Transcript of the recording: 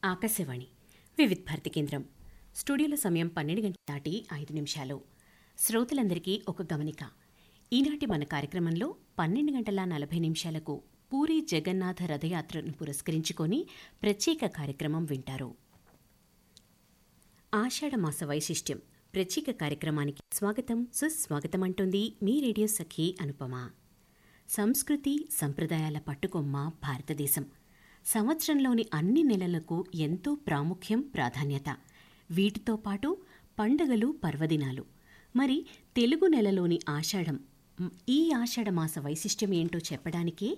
ఆకాశవాణి వివిధ్ భారతి కేంద్రం స్టూడియోలో సమయం పన్నెండు గంటల దాటి ఐదు నిమిషాలు శ్రోతలందరికీ ఒక గమనిక ఈనాటి మన కార్యక్రమంలో పన్నెండు గంటల నలభై నిమిషాలకు పూరి జగన్నాథ రథయాత్రను పురస్కరించుకొని ప్రత్యేక కార్యక్రమం వింటారు ఆషాఢమాస వైశిష్ట్యం ప్రత్యేక కార్యక్రమానికి స్వాగతం సుస్వాగతం అంటుంది మీ రేడియో సఖి అనుపమ సంస్కృతి సంప్రదాయాల పట్టుకొమ్మ భారతదేశం సంవత్సరంలోని అన్ని నెలలకు ఎంతో ప్రాముఖ్యం ప్రాధాన్యత వీటితో పాటు పండగలు పర్వదినాలు మరి తెలుగు నెలలోని ఆషాఢం మ్, ఈ ఆషాఢమాస వైశిష్ట్యం ఏంటో చెప్పడానికే